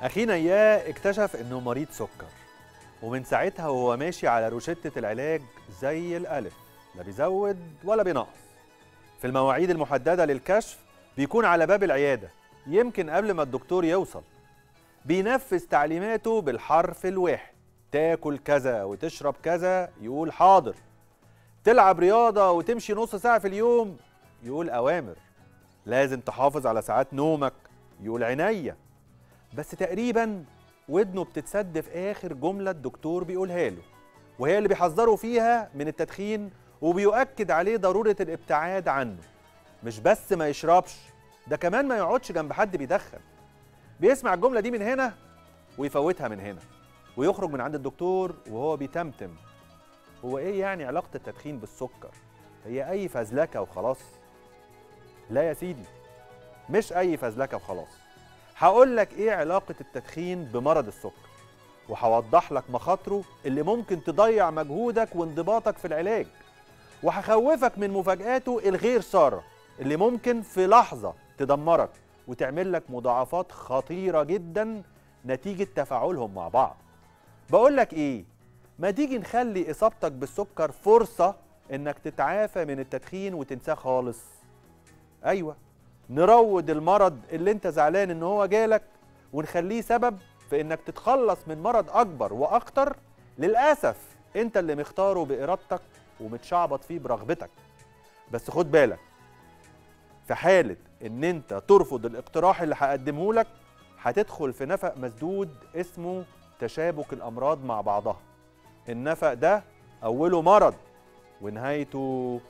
اخينا اياه اكتشف انه مريض سكر ومن ساعتها وهو ماشي على روشتة العلاج زي الألف لا بيزود ولا بينقص في المواعيد المحددة للكشف بيكون على باب العيادة يمكن قبل ما الدكتور يوصل بينفذ تعليماته بالحرف الواحد تاكل كذا وتشرب كذا يقول حاضر تلعب رياضة وتمشي نص ساعة في اليوم يقول أوامر لازم تحافظ على ساعات نومك يقول عينيا بس تقريبا ودنه بتتسد في آخر جملة الدكتور بيقولها له وهي اللي بيحذره فيها من التدخين وبيؤكد عليه ضرورة الابتعاد عنه مش بس ما يشربش ده كمان ما يقعدش جنب حد بيدخن بيسمع الجملة دي من هنا ويفوتها من هنا ويخرج من عند الدكتور وهو بيتمتم هو ايه يعني علاقة التدخين بالسكر هي اي فزلكة وخلاص لا يا سيدي مش اي فزلكة وخلاص هقول لك ايه علاقة التدخين بمرض السكر وهوضح لك مخاطره اللي ممكن تضيع مجهودك وانضباطك في العلاج وهخوفك من مفاجآته الغير سارة اللي ممكن في لحظة تدمرك وتعمل لك مضاعفات خطيرة جدا نتيجة تفاعلهم مع بعض بقول لك ايه ما تيجي نخلي اصابتك بالسكر فرصة انك تتعافى من التدخين وتنساه خالص ايوه نروض المرض اللي انت زعلان ان هو جالك ونخليه سبب في انك تتخلص من مرض اكبر واخطر للاسف انت اللي مختاره بارادتك ومتشعبط فيه برغبتك بس خد بالك في حالة ان انت ترفض الاقتراح اللي هقدمه لك هتدخل في نفق مسدود اسمه تشابك الامراض مع بعضها النفق ده اوله مرض ونهايته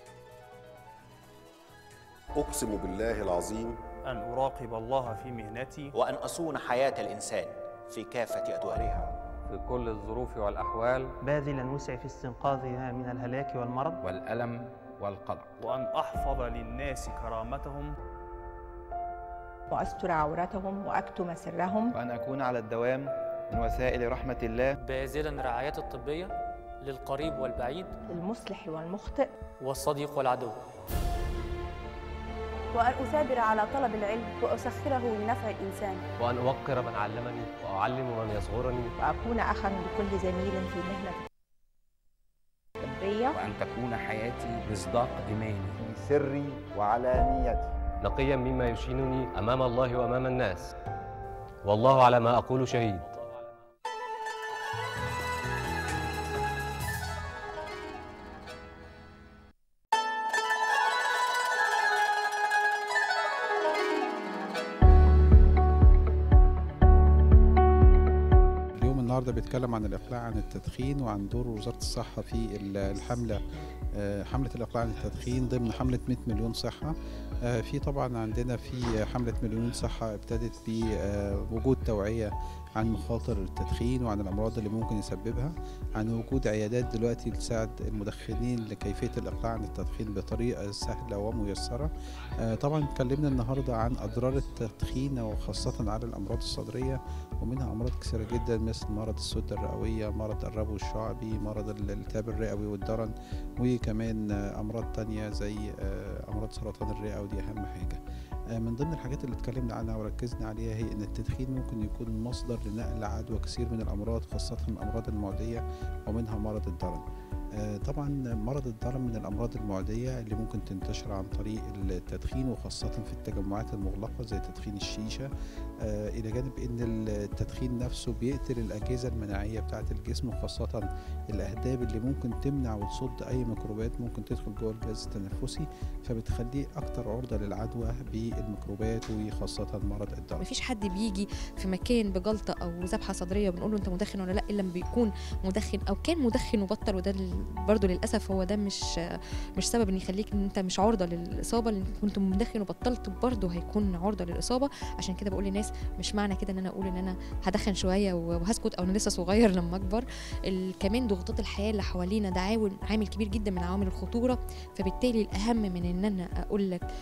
أقسم بالله العظيم أن أراقب الله في مهنتي وأن أصون حياة الإنسان في كافة أدوارها في كل الظروف والأحوال باذلا وسعي في استنقاذها من الهلاك والمرض والألم والقلق وأن أحفظ للناس كرامتهم وأستر عورتهم وأكتم سرهم وأن أكون على الدوام من وسائل رحمة الله باذلا الرعايات الطبية للقريب والبعيد المصلح والمخطئ والصديق والعدو وأن أثابر على طلب العلم وأسخره لنفع الإنسان وأن أوقر من علمني وأعلم من يصغرني وأكون أخا لكل زميل في مهنة الطبية وأن تكون حياتي مصداق إيماني في سري وعلانيتي نقيا مما يشينني أمام الله وأمام الناس والله على ما أقول شهيد النهارده بيتكلم عن الاقلاع عن التدخين وعن دور وزاره الصحه في الحمله حمله الاقلاع عن التدخين ضمن حمله 100 مليون صحه في طبعا عندنا في حمله مليون صحه ابتدت بوجود توعيه عن مخاطر التدخين وعن الامراض اللي ممكن يسببها عن وجود عيادات دلوقتي تساعد المدخنين لكيفيه الاقلاع عن التدخين بطريقه سهله وميسره طبعا اتكلمنا النهارده عن اضرار التدخين وخاصه على الامراض الصدريه ومنها امراض كثيره جدا مثل مرض السده الرئويه مرض الربو الشعبي مرض الالتهاب الرئوي والدرن وكمان امراض تانية زي امراض سرطان الرئه ودي اهم حاجه من ضمن الحاجات اللي اتكلمنا عنها وركزنا عليها هي ان التدخين ممكن يكون مصدر لنقل عدوى كثير من الامراض خاصه الامراض المعديه ومنها مرض الدرن طبعا مرض الدرن من الامراض المعديه اللي ممكن تنتشر عن طريق التدخين وخاصه في التجمعات المغلقه زي تدخين الشيشه الى جانب ان التدخين نفسه بيقتل الاجهزه المناعيه بتاعه الجسم وخاصه الاهداب اللي ممكن تمنع وتصد اي ميكروبات ممكن تدخل جوه الجهاز التنفسي فبتخليه اكتر عرضه للعدوى بالميكروبات وخاصه مرض الدرن مفيش حد بيجي في مكان بجلطه او ذبحه صدريه بنقول له انت مدخن ولا لا الا لما بيكون مدخن او كان مدخن وبطل وده برضه للاسف هو ده مش مش سبب ان يخليك ان انت مش عرضه للاصابه لان كنت مدخن وبطلت برضه هيكون عرضه للاصابه عشان كده بقول للناس مش معنى كده ان انا اقول ان انا هدخن شويه وهسكت او انا لسه صغير لما اكبر كمان ضغوطات الحياه اللي حوالينا ده عامل عامل كبير جدا من عوامل الخطوره فبالتالي الاهم من ان انا اقول لك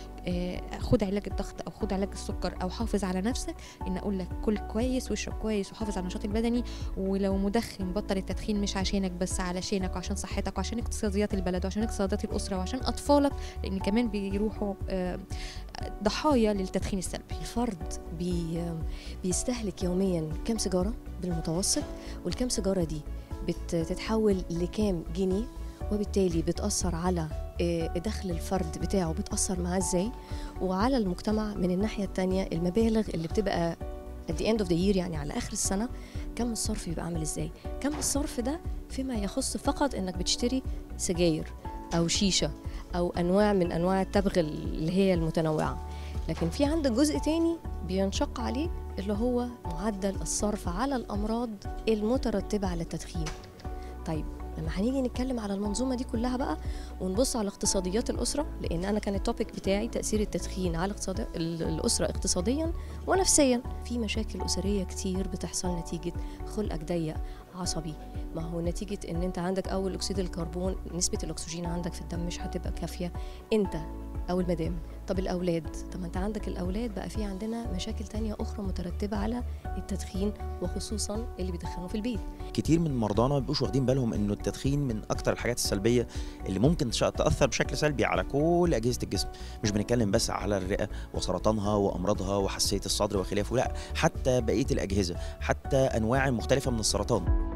خد علاج الضغط او خد علاج السكر او حافظ على نفسك ان اقول لك كل كويس واشرب كويس وحافظ على النشاط البدني ولو مدخن بطل التدخين مش عشانك بس علشانك وعشان صحتك وعشان اقتصاديات البلد وعشان اقتصاديات الاسره وعشان اطفالك لان كمان بيروحوا ضحايا للتدخين السلبي الفرد بي بيستهلك يوميا كم سيجاره بالمتوسط والكم سيجاره دي بتتحول لكام جنيه وبالتالي بتأثر على دخل الفرد بتاعه بتأثر معاه ازاي وعلى المجتمع من الناحية التانية المبالغ اللي بتبقى at the end of the year يعني على آخر السنة كم الصرف بيبقى عامل ازاي كم الصرف ده فيما يخص فقط انك بتشتري سجاير او شيشة او انواع من انواع التبغ اللي هي المتنوعة لكن في عندك جزء تاني بينشق عليه اللي هو معدل الصرف على الأمراض المترتبة على التدخين طيب لما هنيجي نتكلم على المنظومه دي كلها بقى ونبص على اقتصاديات الاسره لان انا كان التوبيك بتاعي تاثير التدخين على اقتصاد الاسره اقتصاديا ونفسيا في مشاكل اسريه كتير بتحصل نتيجه خلقك ضيق عصبي ما هو نتيجه ان انت عندك اول اكسيد الكربون نسبه الاكسجين عندك في الدم مش هتبقى كافيه انت او المدام طب الاولاد طب ما انت عندك الاولاد بقى في عندنا مشاكل تانية اخرى مترتبه على التدخين وخصوصا اللي بيدخنوا في البيت كتير من مرضانا ما بيبقوش واخدين بالهم انه التدخين من اكتر الحاجات السلبيه اللي ممكن تاثر بشكل سلبي على كل اجهزه الجسم مش بنتكلم بس على الرئه وسرطانها وامراضها وحساسيه الصدر وخلافه لا حتى بقيه الاجهزه حتى انواع مختلفه من السرطان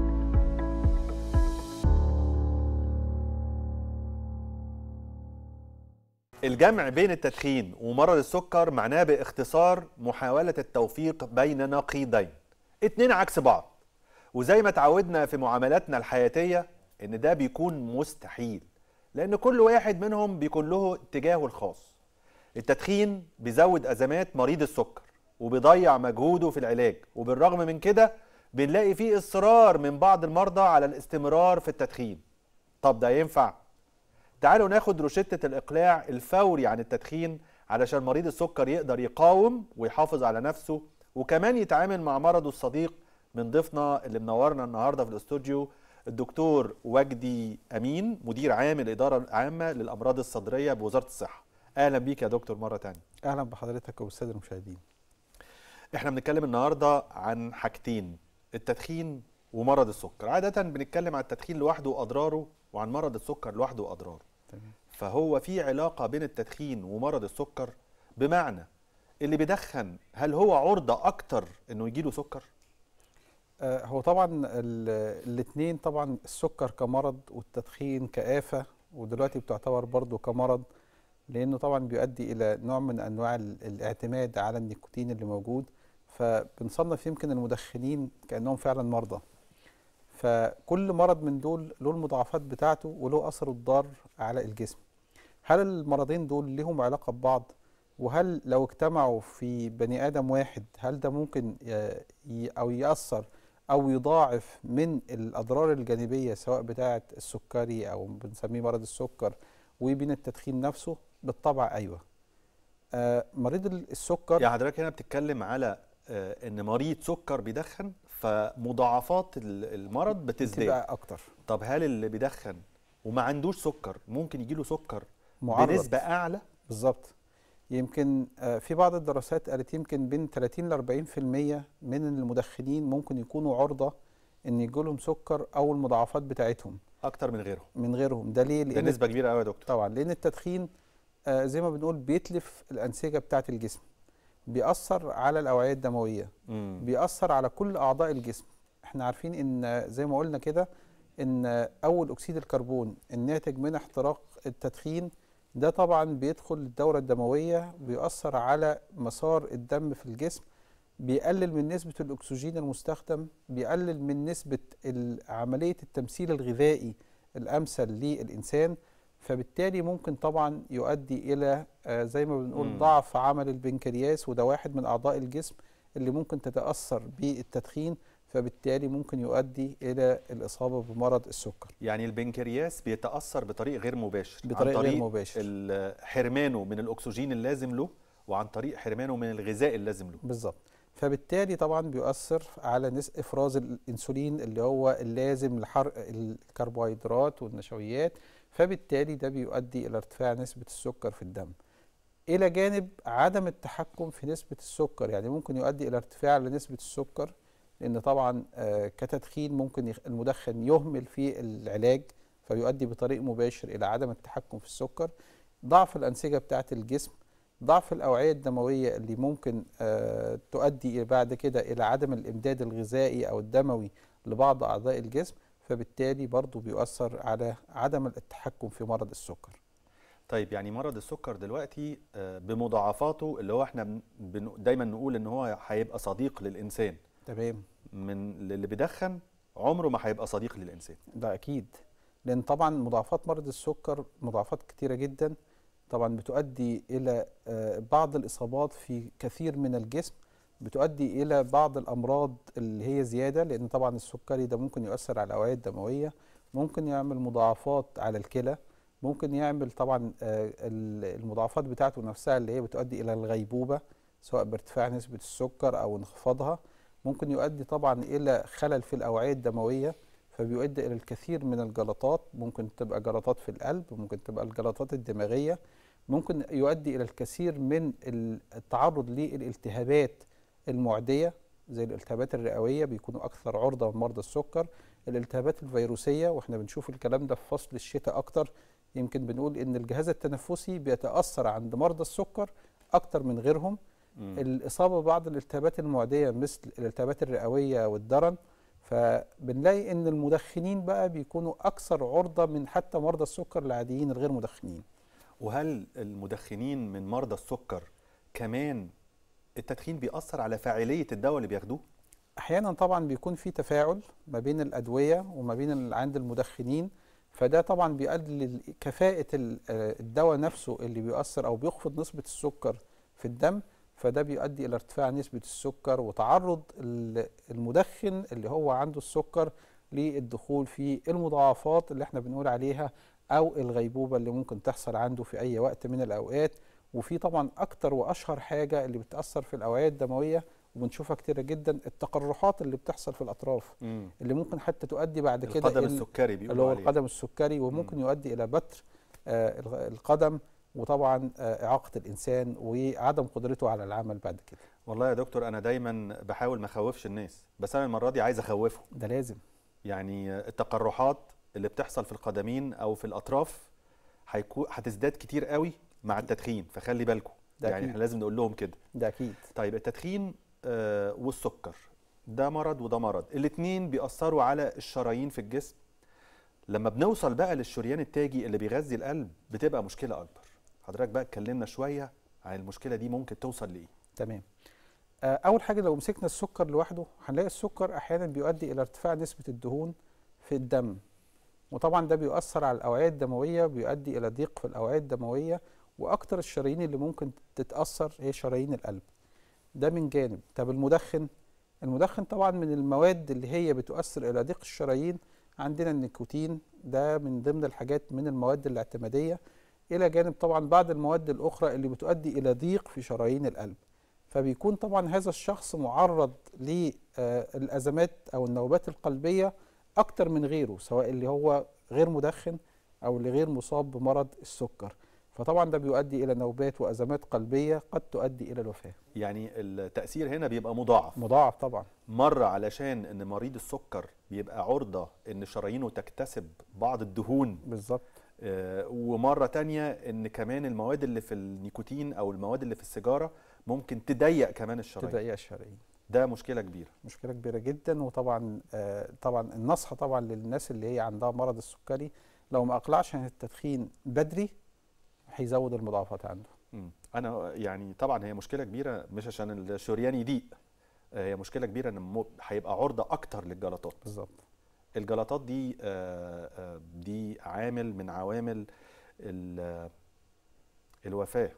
الجمع بين التدخين ومرض السكر معناه باختصار محاولة التوفيق بين نقيضين اتنين عكس بعض وزي ما تعودنا في معاملاتنا الحياتية ان ده بيكون مستحيل لان كل واحد منهم بيكون له اتجاهه الخاص التدخين بيزود ازمات مريض السكر وبيضيع مجهوده في العلاج وبالرغم من كده بنلاقي فيه اصرار من بعض المرضى على الاستمرار في التدخين طب ده ينفع؟ تعالوا ناخد روشتة الإقلاع الفوري عن التدخين علشان مريض السكر يقدر يقاوم ويحافظ على نفسه وكمان يتعامل مع مرضه الصديق من ضيفنا اللي منورنا النهارده في الاستوديو الدكتور وجدي أمين مدير عام الإدارة العامة للأمراض الصدرية بوزارة الصحة أهلا بيك يا دكتور مرة تانية أهلا بحضرتك وبالسادة المشاهدين احنا بنتكلم النهارده عن حاجتين التدخين ومرض السكر عادة بنتكلم عن التدخين لوحده وأضراره وعن مرض السكر لوحده وأضراره تمام. فهو في علاقة بين التدخين ومرض السكر بمعنى اللي بيدخن هل هو عرضة أكتر إنه يجيله سكر؟ آه هو طبعا الاثنين طبعا السكر كمرض والتدخين كآفة ودلوقتي بتعتبر برضه كمرض لأنه طبعا بيؤدي إلى نوع من أنواع الاعتماد على النيكوتين اللي موجود فبنصنف يمكن المدخنين كأنهم فعلا مرضى فكل مرض من دول له المضاعفات بتاعته وله اثره الضار على الجسم هل المرضين دول لهم علاقه ببعض وهل لو اجتمعوا في بني ادم واحد هل ده ممكن او ياثر او يضاعف من الاضرار الجانبيه سواء بتاعه السكري او بنسميه مرض السكر وبين التدخين نفسه بالطبع ايوه آه مريض السكر يعني حضرتك هنا بتتكلم على آه ان مريض سكر بيدخن فمضاعفات المرض بتزداد بتبقى اكتر طب هل اللي بيدخن وما عندوش سكر ممكن يجيله سكر معرض. بنسبه اعلى بالظبط يمكن في بعض الدراسات قالت يمكن بين 30 ل 40% من المدخنين ممكن يكونوا عرضه ان يجي لهم سكر او المضاعفات بتاعتهم اكتر من غيرهم من غيرهم ده ليه ده نسبه كبيره قوي يا دكتور طبعا لان التدخين زي ما بنقول بيتلف الانسجه بتاعه الجسم بيأثر على الأوعية الدموية مم. بيأثر على كل أعضاء الجسم احنا عارفين ان زي ما قلنا كده ان أول أكسيد الكربون الناتج من احتراق التدخين ده طبعا بيدخل الدورة الدموية بيأثر على مسار الدم في الجسم بيقلل من نسبة الأكسجين المستخدم بيقلل من نسبة عملية التمثيل الغذائي الأمثل للإنسان فبالتالي ممكن طبعا يؤدي الى زي ما بنقول مم. ضعف عمل البنكرياس وده واحد من اعضاء الجسم اللي ممكن تتاثر بالتدخين فبالتالي ممكن يؤدي الى الاصابه بمرض السكر يعني البنكرياس بيتاثر بطريق غير مباشر بطريق عن طريق غير مباشر حرمانه من الاكسجين اللازم له وعن طريق حرمانه من الغذاء اللازم له بالظبط فبالتالي طبعا بيؤثر على نس افراز الانسولين اللي هو اللازم لحرق الكربوهيدرات والنشويات فبالتالي ده بيؤدي الى ارتفاع نسبه السكر في الدم الى جانب عدم التحكم في نسبه السكر يعني ممكن يؤدي الى ارتفاع لنسبه السكر لان طبعا آه كتدخين ممكن المدخن يهمل في العلاج فيؤدي بطريق مباشر الى عدم التحكم في السكر ضعف الانسجه بتاعه الجسم ضعف الاوعيه الدمويه اللي ممكن آه تؤدي بعد كده الى عدم الامداد الغذائي او الدموي لبعض اعضاء الجسم فبالتالي برضه بيؤثر على عدم التحكم في مرض السكر طيب يعني مرض السكر دلوقتي بمضاعفاته اللي هو احنا دايما نقول ان هو هيبقى صديق للانسان تمام من اللي بيدخن عمره ما هيبقى صديق للانسان ده اكيد لان طبعا مضاعفات مرض السكر مضاعفات كتيره جدا طبعا بتؤدي الى بعض الاصابات في كثير من الجسم بتؤدي الى بعض الامراض اللي هي زياده لان طبعا السكري ده ممكن يؤثر على الاوعيه الدمويه ممكن يعمل مضاعفات على الكلى ممكن يعمل طبعا المضاعفات بتاعته نفسها اللي هي بتؤدي الى الغيبوبه سواء بارتفاع نسبه السكر او انخفاضها ممكن يؤدي طبعا الى خلل في الاوعيه الدمويه فبيؤدي الى الكثير من الجلطات ممكن تبقى جلطات في القلب ممكن تبقى الجلطات الدماغيه ممكن يؤدي الى الكثير من التعرض للالتهابات المعديه زي الالتهابات الرئويه بيكونوا اكثر عرضه من مرضى السكر الالتهابات الفيروسيه واحنا بنشوف الكلام ده في فصل الشتاء اكتر يمكن بنقول ان الجهاز التنفسي بيتاثر عند مرضى السكر اكتر من غيرهم مم. الاصابه ببعض الالتهابات المعديه مثل الالتهابات الرئويه والدرن فبنلاقي ان المدخنين بقى بيكونوا اكثر عرضه من حتى مرضى السكر العاديين الغير مدخنين وهل المدخنين من مرضى السكر كمان التدخين بيأثر على فاعليه الدواء اللي بياخدوه احيانا طبعا بيكون في تفاعل ما بين الادويه وما بين عند المدخنين فده طبعا بيقلل كفاءه الدواء نفسه اللي بيؤثر او بيخفض نسبه السكر في الدم فده بيؤدي الى ارتفاع نسبه السكر وتعرض المدخن اللي هو عنده السكر للدخول في المضاعفات اللي احنا بنقول عليها او الغيبوبه اللي ممكن تحصل عنده في اي وقت من الاوقات وفي طبعا اكتر واشهر حاجه اللي بتاثر في الاوعيه الدمويه وبنشوفها كتير جدا التقرحات اللي بتحصل في الاطراف مم. اللي ممكن حتى تؤدي بعد كده القدم السكري اللي هو القدم السكري وممكن مم. يؤدي الى بتر آه القدم وطبعا آه اعاقه الانسان وعدم قدرته على العمل بعد كده والله يا دكتور انا دايما بحاول ما اخوفش الناس بس انا المره دي عايز اخوفهم ده لازم يعني التقرحات اللي بتحصل في القدمين او في الاطراف هيكون هتزداد كتير قوي مع التدخين فخلي بالكم يعني احنا لازم نقول لهم كده ده اكيد طيب التدخين آه والسكر ده مرض وده مرض الاثنين بيأثروا على الشرايين في الجسم لما بنوصل بقى للشريان التاجي اللي بيغذي القلب بتبقى مشكله اكبر حضرتك بقى اتكلمنا شويه عن المشكله دي ممكن توصل لايه تمام آه اول حاجه لو مسكنا السكر لوحده هنلاقي السكر احيانا بيؤدي الى ارتفاع نسبه الدهون في الدم وطبعا ده بيؤثر على الاوعيه الدمويه بيؤدي الى ضيق في الاوعيه الدمويه واكتر الشرايين اللي ممكن تتاثر هي شرايين القلب ده من جانب طب المدخن المدخن طبعا من المواد اللي هي بتؤثر الى ضيق الشرايين عندنا النيكوتين ده من ضمن الحاجات من المواد الاعتماديه الى جانب طبعا بعض المواد الاخرى اللي بتؤدي الى ضيق في شرايين القلب فبيكون طبعا هذا الشخص معرض للازمات او النوبات القلبيه اكتر من غيره سواء اللي هو غير مدخن او اللي غير مصاب بمرض السكر فطبعا ده بيؤدي الى نوبات وازمات قلبيه قد تؤدي الى الوفاه يعني التاثير هنا بيبقى مضاعف مضاعف طبعا مره علشان ان مريض السكر بيبقى عرضه ان شرايينه تكتسب بعض الدهون بالظبط آه ومره تانية ان كمان المواد اللي في النيكوتين او المواد اللي في السيجاره ممكن تضيق كمان الشرايين تضيق الشرايين ده مشكله كبيره مشكله كبيره جدا وطبعا آه طبعا النصح طبعا للناس اللي هي عندها مرض السكري لو ما اقلعش عن التدخين بدري هيزود المضاعفات عنده مم. انا يعني طبعا هي مشكله كبيره مش عشان الشريان يضيق هي مشكله كبيره ان هيبقى عرضه اكتر للجلطات بالظبط الجلطات دي آآ آآ دي عامل من عوامل الوفاه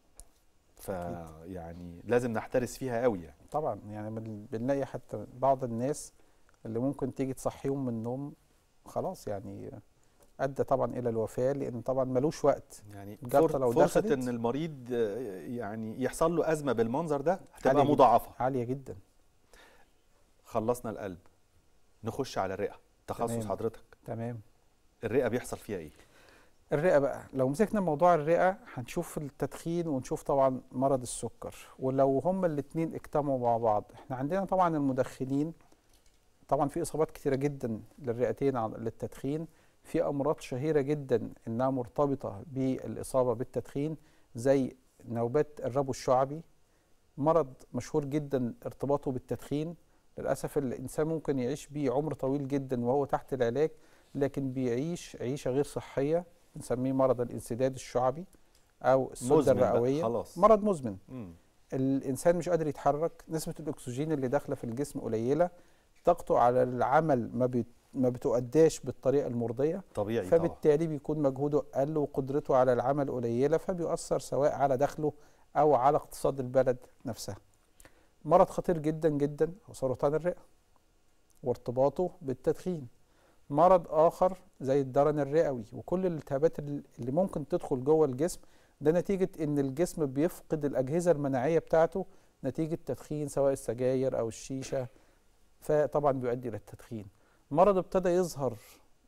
فيعني لازم نحترس فيها قوي يعني طبعا يعني بنلاقي حتى بعض الناس اللي ممكن تيجي تصحيهم من النوم خلاص يعني ادى طبعا الى الوفاه لان طبعا ملوش وقت يعني فرصه لو فرصه دخلت ان المريض يعني يحصل له ازمه بالمنظر ده هتبقى مضاعفه عاليه جدا خلصنا القلب نخش على الرئه تخصص تمام. حضرتك تمام الرئه بيحصل فيها ايه الرئه بقى لو مسكنا موضوع الرئه هنشوف التدخين ونشوف طبعا مرض السكر ولو هما الاثنين اجتمعوا مع بعض احنا عندنا طبعا المدخنين طبعا في اصابات كثيره جدا للرئتين للتدخين في امراض شهيره جدا انها مرتبطه بالاصابه بالتدخين زي نوبات الربو الشعبي مرض مشهور جدا ارتباطه بالتدخين للاسف الانسان ممكن يعيش بيه عمر طويل جدا وهو تحت العلاج لكن بيعيش عيشه غير صحيه بنسميه مرض الانسداد الشعبي او السده مزمن بقى، الرئويه خلاص. مرض مزمن مم. الانسان مش قادر يتحرك نسبه الاكسجين اللي داخله في الجسم قليله طاقته على العمل ما بي ما بتؤداش بالطريقه المرضيه طبيعي طبعا فبالتالي بيكون مجهوده اقل وقدرته على العمل قليله فبيؤثر سواء على دخله او على اقتصاد البلد نفسها مرض خطير جدا جدا هو سرطان الرئه وارتباطه بالتدخين مرض اخر زي الدرن الرئوي وكل الالتهابات اللي ممكن تدخل جوه الجسم ده نتيجه ان الجسم بيفقد الاجهزه المناعيه بتاعته نتيجه تدخين سواء السجاير او الشيشه فطبعا بيؤدي الى التدخين مرض ابتدى يظهر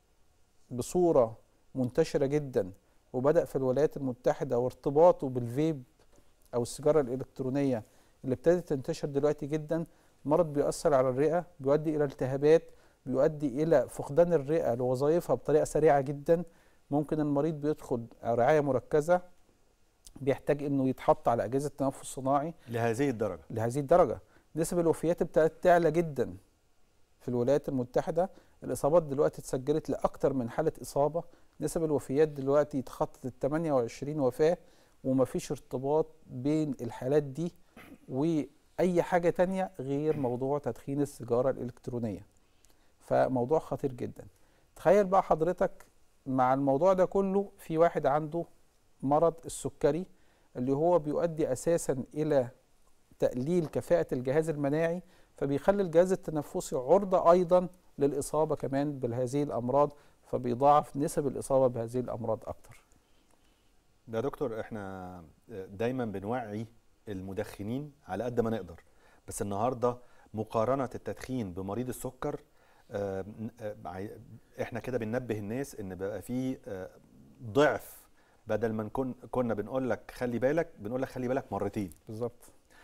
بصوره منتشره جدا وبدا في الولايات المتحده وارتباطه بالفيب او السيجاره الالكترونيه اللي ابتدت تنتشر دلوقتي جدا مرض بيؤثر على الرئه بيؤدي الى التهابات بيؤدي الى فقدان الرئه لوظائفها بطريقه سريعه جدا ممكن المريض بيدخل رعايه مركزه بيحتاج انه يتحط على اجهزه تنفس صناعي لهذه الدرجه لهذه الدرجه نسب الوفيات ابتدت تعلى جدا في الولايات المتحده الاصابات دلوقتي اتسجلت لاكثر من حاله اصابه نسب الوفيات دلوقتي تخطت 28 وفاه ومفيش ارتباط بين الحالات دي واي حاجه تانية غير موضوع تدخين السيجاره الالكترونيه فموضوع خطير جدا تخيل بقى حضرتك مع الموضوع ده كله في واحد عنده مرض السكري اللي هو بيؤدي اساسا الى تقليل كفاءه الجهاز المناعي فبيخلي الجهاز التنفسي عرضه ايضا للاصابه كمان بهذه الامراض فبيضاعف نسب الاصابه بهذه الامراض اكتر ده دكتور احنا دايما بنوعي المدخنين على قد ما نقدر بس النهارده مقارنه التدخين بمريض السكر آه، آه، احنا كده بننبه الناس ان بقى في آه، ضعف بدل ما نكون كنا بنقول لك خلي بالك بنقول لك خلي بالك مرتين بالظبط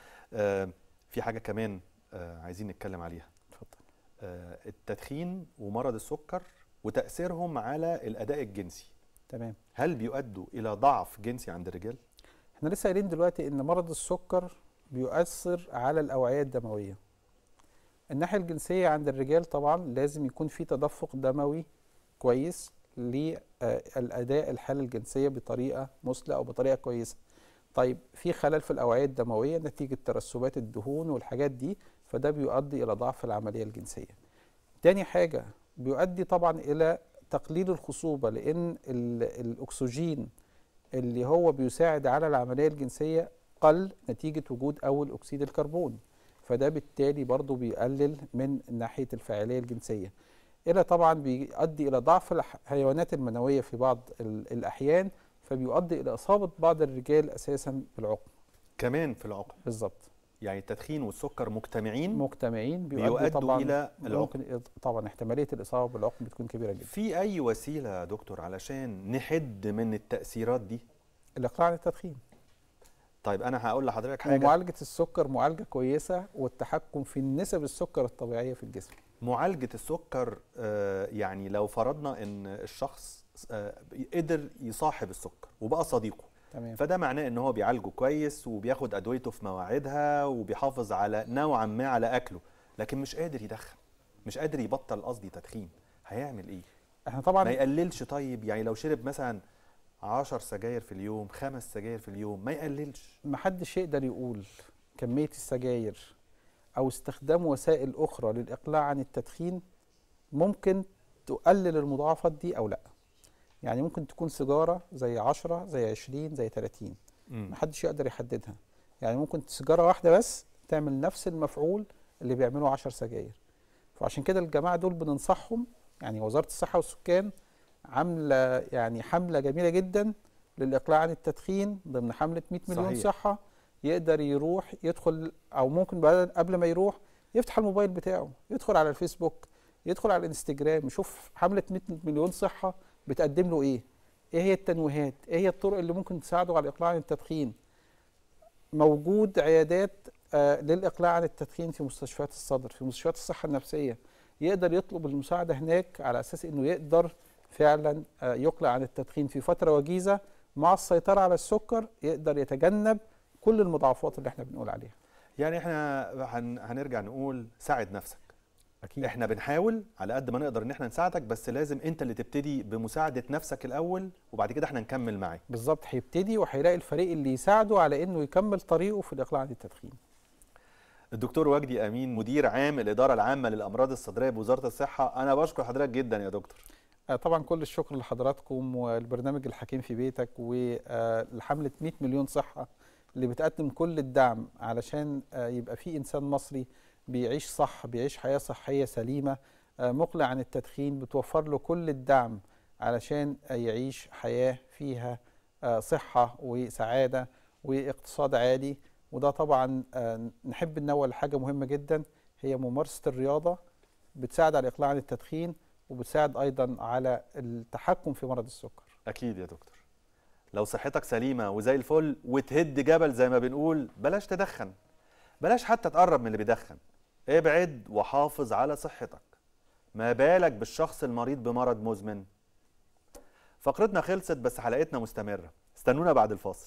في حاجه كمان عايزين نتكلم عليها اتفضل التدخين ومرض السكر وتاثيرهم على الاداء الجنسي تمام هل بيؤدوا الى ضعف جنسي عند الرجال احنا لسه قايلين دلوقتي ان مرض السكر بيؤثر على الاوعيه الدمويه الناحيه الجنسيه عند الرجال طبعا لازم يكون في تدفق دموي كويس للاداء الحاله الجنسيه بطريقه مثلى او بطريقه كويسه طيب في خلل في الاوعيه الدمويه نتيجه ترسبات الدهون والحاجات دي فده بيؤدي الى ضعف العمليه الجنسيه تاني حاجه بيؤدي طبعا الى تقليل الخصوبه لان الاكسجين اللي هو بيساعد على العمليه الجنسيه قل نتيجه وجود اول اكسيد الكربون فده بالتالي برضه بيقلل من ناحيه الفاعليه الجنسيه الى طبعا بيؤدي الى ضعف الحيوانات المنويه في بعض الاحيان فبيؤدي الى اصابه بعض الرجال اساسا بالعقم كمان في العقم بالظبط يعني التدخين والسكر مجتمعين مجتمعين بيؤدوا طبعا الى العقم ممكن طبعا احتماليه الاصابه بالعقم بتكون كبيره جدا في اي وسيله يا دكتور علشان نحد من التاثيرات دي الاقلاع عن التدخين طيب انا هقول لحضرتك حاجه معالجه السكر معالجه كويسه والتحكم في نسب السكر الطبيعيه في الجسم معالجه السكر آه يعني لو فرضنا ان الشخص آه قدر يصاحب السكر وبقى صديقه تمام. فده معناه ان هو بيعالجه كويس وبياخد ادويته في مواعيدها وبيحافظ على نوعا ما على اكله لكن مش قادر يدخن مش قادر يبطل قصدي تدخين هيعمل ايه احنا طبعا ما يقللش طيب يعني لو شرب مثلا 10 سجاير في اليوم خمس سجاير في اليوم ما يقللش ما حدش يقدر يقول كمية السجاير أو استخدام وسائل أخرى للإقلاع عن التدخين ممكن تقلل المضاعفات دي أو لأ يعني ممكن تكون سيجارة زي 10 زي 20 زي 30 ما حدش يقدر يحددها يعني ممكن سيجارة واحدة بس تعمل نفس المفعول اللي بيعمله 10 سجاير فعشان كده الجماعة دول بننصحهم يعني وزارة الصحة والسكان عامله يعني حمله جميله جدا للاقلاع عن التدخين ضمن حمله 100 مليون صحيح. صحه يقدر يروح يدخل او ممكن قبل ما يروح يفتح الموبايل بتاعه يدخل على الفيسبوك يدخل على الانستجرام يشوف حمله 100 مليون صحه بتقدم له ايه ايه هي التنويهات ايه هي الطرق اللي ممكن تساعده على الاقلاع عن التدخين موجود عيادات آه للاقلاع عن التدخين في مستشفيات الصدر في مستشفيات الصحه النفسيه يقدر يطلب المساعده هناك على اساس انه يقدر فعلا يقلع عن التدخين في فتره وجيزه مع السيطره على السكر يقدر يتجنب كل المضاعفات اللي احنا بنقول عليها يعني احنا هن... هنرجع نقول ساعد نفسك اكيد احنا بنحاول على قد ما نقدر ان احنا نساعدك بس لازم انت اللي تبتدي بمساعده نفسك الاول وبعد كده احنا نكمل معاك بالظبط هيبتدي وهيلاقي الفريق اللي يساعده على انه يكمل طريقه في الاقلاع عن التدخين الدكتور وجدي امين مدير عام الاداره العامه للامراض الصدريه بوزاره الصحه انا بشكر حضرتك جدا يا دكتور آه، طبعا كل الشكر لحضراتكم والبرنامج الحكيم في بيتك ولحمله 100 مليون صحه اللي بتقدم كل الدعم علشان آه، يبقى في انسان مصري بيعيش صح بيعيش حياه صحيه سليمه آه، مقلع عن التدخين بتوفر له كل الدعم علشان آه، يعيش حياه فيها آه، صحه وسعاده واقتصاد عالي وده طبعا آه، نحب ننوه لحاجه مهمه جدا هي ممارسه الرياضه بتساعد على الاقلاع عن التدخين وبتساعد ايضا على التحكم في مرض السكر اكيد يا دكتور لو صحتك سليمه وزي الفل وتهد جبل زي ما بنقول بلاش تدخن بلاش حتى تقرب من اللي بيدخن ابعد وحافظ على صحتك ما بالك بالشخص المريض بمرض مزمن فقرتنا خلصت بس حلقتنا مستمره استنونا بعد الفاصل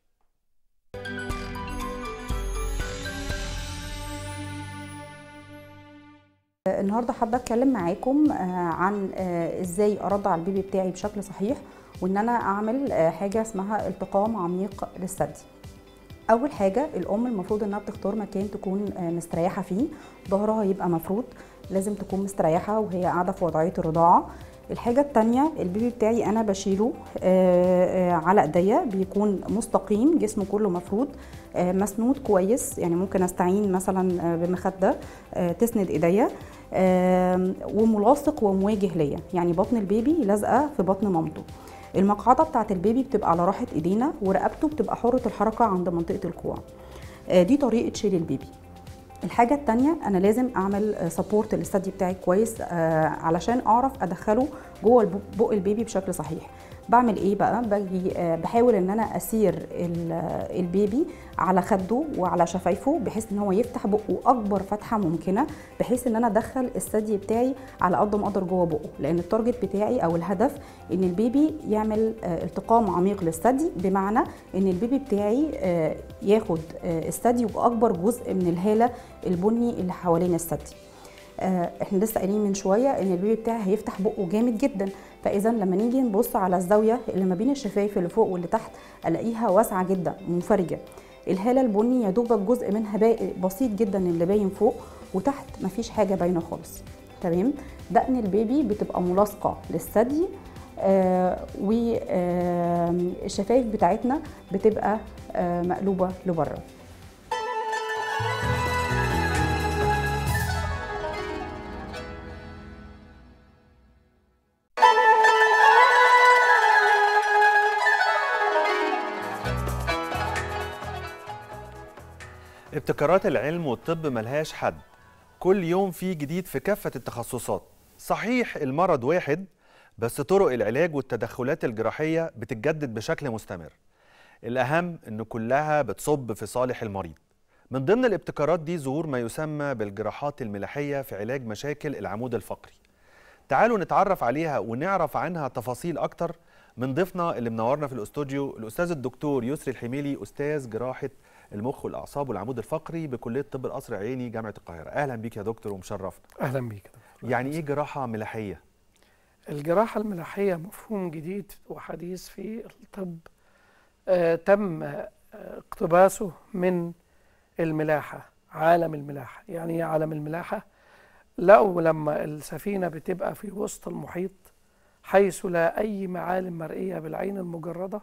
النهارده حابه اتكلم معاكم آه، عن آه، ازاي ارضع البيبي بتاعي بشكل صحيح وان انا اعمل آه، حاجه اسمها التقام عميق للثدي اول حاجه الام المفروض انها بتختار مكان تكون آه، مستريحه فيه ظهرها يبقى مفروض لازم تكون مستريحه وهي قاعده في وضعيه الرضاعه الحاجة التانية البيبي بتاعي أنا بشيله آه، آه، على إيديا بيكون مستقيم جسمه كله مفروض آه، مسنود كويس يعني ممكن أستعين مثلا آه، بمخدة آه، تسند إيديا آم، وملاصق ومواجه ليا يعني بطن البيبي لازقة في بطن مامته المقعدة بتاعت البيبي بتبقى على راحة إيدينا ورقبته بتبقى حرة الحركة عند منطقة الكوع آه، دي طريقة شيل البيبي الحاجة التانية أنا لازم أعمل سبورت للثدي بتاعي كويس آه، علشان أعرف أدخله جوه الب- بق البيبي بشكل صحيح بعمل ايه بقى باجي آه، بحاول ان انا اسير ال- آه، البيبي على خده وعلى شفايفه بحيث ان هو يفتح بقه اكبر فتحه ممكنه بحيث ان انا ادخل الثدي بتاعي على قد ما اقدر جوه بقه لان التارجت بتاعي او الهدف ان البيبي يعمل آه، التقام عميق للثدي بمعنى ان البيبي بتاعي آه، ياخد آه، الثدي باكبر جزء من الهاله البني اللي حوالين الثدي آه، احنا لسه قايلين من شويه ان البيبي بتاعي هيفتح بقه جامد جدا فاذا لما نيجي نبص على الزاويه اللي ما بين الشفايف اللي فوق واللي تحت الاقيها واسعه جدا منفرجه الهاله البني يا دوبك جزء منها باقي بسيط جدا اللي باين فوق وتحت مفيش حاجه باينه خالص تمام دقن البيبي بتبقى ملاصقه للثدي آه والشفايف بتاعتنا بتبقى آه مقلوبه لبره ابتكارات العلم والطب ملهاش حد كل يوم في جديد في كافة التخصصات صحيح المرض واحد بس طرق العلاج والتدخلات الجراحية بتتجدد بشكل مستمر الأهم إن كلها بتصب في صالح المريض من ضمن الابتكارات دي ظهور ما يسمى بالجراحات الملاحية في علاج مشاكل العمود الفقري تعالوا نتعرف عليها ونعرف عنها تفاصيل أكتر من ضيفنا اللي منورنا في الاستوديو الأستاذ الدكتور يسري الحميلي أستاذ جراحة المخ والأعصاب والعمود الفقري بكلية طب القصر العيني جامعة القاهرة أهلا بيك يا دكتور ومشرفنا اهلا بيك يعني إيه جراحة ملاحية؟ الجراحه الملاحيه مفهوم جديد وحديث في الطب آه تم آه اقتباسه من الملاحه عالم الملاحه يعني ايه عالم الملاحه لقوا لما السفينه بتبقى في وسط المحيط حيث لا اي معالم مرئيه بالعين المجرده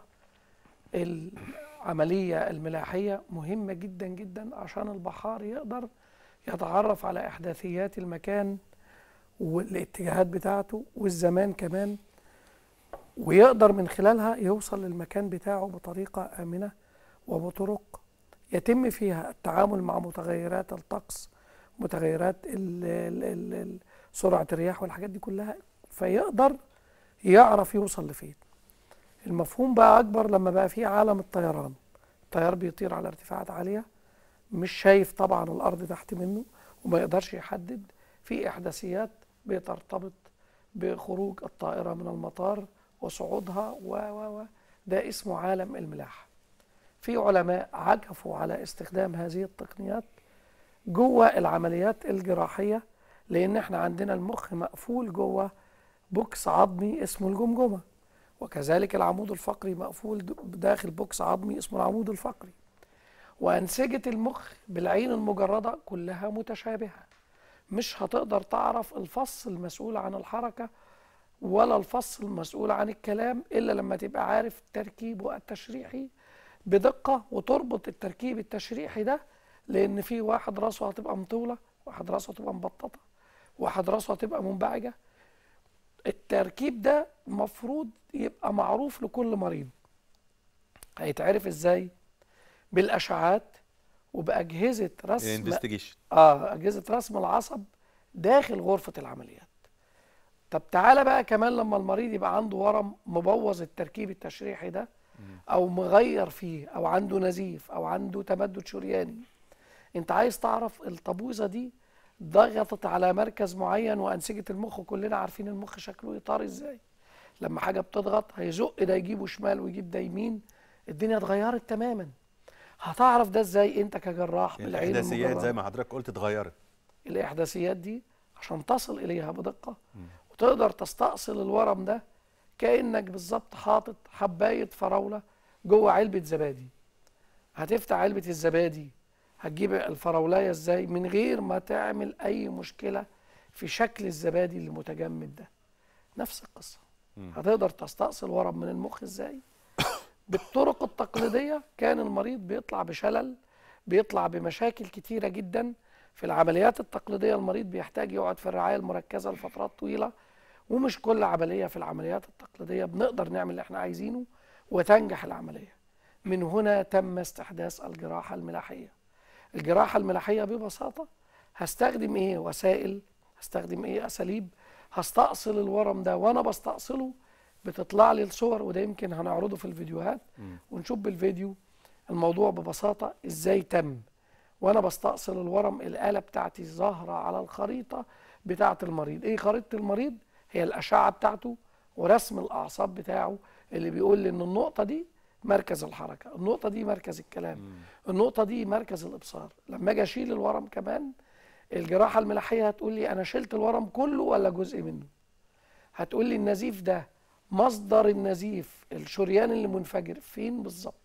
العمليه الملاحيه مهمه جدا جدا عشان البحار يقدر يتعرف على احداثيات المكان والاتجاهات بتاعته والزمان كمان ويقدر من خلالها يوصل للمكان بتاعه بطريقة آمنة وبطرق يتم فيها التعامل مع متغيرات الطقس متغيرات ال ال ال ال سرعة الرياح والحاجات دي كلها فيقدر يعرف يوصل لفين المفهوم بقى أكبر لما بقى في عالم الطيران الطيار بيطير على ارتفاعات عالية مش شايف طبعا الأرض تحت منه وما يقدرش يحدد في إحداثيات بترتبط بخروج الطائرة من المطار وصعودها و و و ده اسمه عالم الملاحة في علماء عكفوا على استخدام هذه التقنيات جوه العمليات الجراحية لأن احنا عندنا المخ مقفول جوه بوكس عظمي اسمه الجمجمة وكذلك العمود الفقري مقفول داخل بوكس عظمي اسمه العمود الفقري وأنسجة المخ بالعين المجردة كلها متشابهة مش هتقدر تعرف الفص المسؤول عن الحركة ولا الفص المسؤول عن الكلام إلا لما تبقى عارف تركيبه التشريحي بدقة وتربط التركيب التشريحي ده لأن في واحد راسه هتبقى مطولة واحد راسه هتبقى مبططة واحد راسه هتبقى منبعجة التركيب ده المفروض يبقى معروف لكل مريض هيتعرف ازاي بالاشعاعات وباجهزه رسم Investigation. اه اجهزه رسم العصب داخل غرفه العمليات طب تعالى بقى كمان لما المريض يبقى عنده ورم مبوظ التركيب التشريحي ده او مغير فيه او عنده نزيف او عنده تمدد شرياني انت عايز تعرف الطبوزه دي ضغطت على مركز معين وانسجه المخ كلنا عارفين المخ شكله اطار ازاي لما حاجه بتضغط هيزق ده يجيبه شمال ويجيب ده يمين الدنيا اتغيرت تماما هتعرف ده ازاي انت كجراح بالعين الاحداثيات المجردة زي ما حضرتك قلت اتغيرت الاحداثيات دي عشان تصل اليها بدقه وتقدر تستأصل الورم ده كانك بالظبط حاطط حبايه فراوله جوه علبه زبادي هتفتح علبه الزبادي هتجيب الفراولايه ازاي من غير ما تعمل اي مشكله في شكل الزبادي اللي متجمد ده نفس القصه هتقدر تستأصل ورم من المخ ازاي بالطرق التقليديه كان المريض بيطلع بشلل بيطلع بمشاكل كتيره جدا في العمليات التقليديه المريض بيحتاج يقعد في الرعايه المركزه لفترات طويله ومش كل عمليه في العمليات التقليديه بنقدر نعمل اللي احنا عايزينه وتنجح العمليه من هنا تم استحداث الجراحه الملاحيه الجراحه الملاحيه ببساطه هستخدم ايه وسائل هستخدم ايه اساليب هستأصل الورم ده وانا بستأصله بتطلع لي الصور وده يمكن هنعرضه في الفيديوهات ونشوف بالفيديو الموضوع ببساطه ازاي تم وانا بستأصل الورم الآلة بتاعتي ظاهرة على الخريطة بتاعة المريض ايه خريطة المريض هي الأشعة بتاعته ورسم الأعصاب بتاعه اللي بيقول لي ان النقطة دي مركز الحركة النقطة دي مركز الكلام النقطة دي مركز الإبصار لما اجي اشيل الورم كمان الجراحة الملاحية هتقول لي انا شلت الورم كله ولا جزء منه هتقول لي النزيف ده مصدر النزيف الشريان اللي منفجر فين بالظبط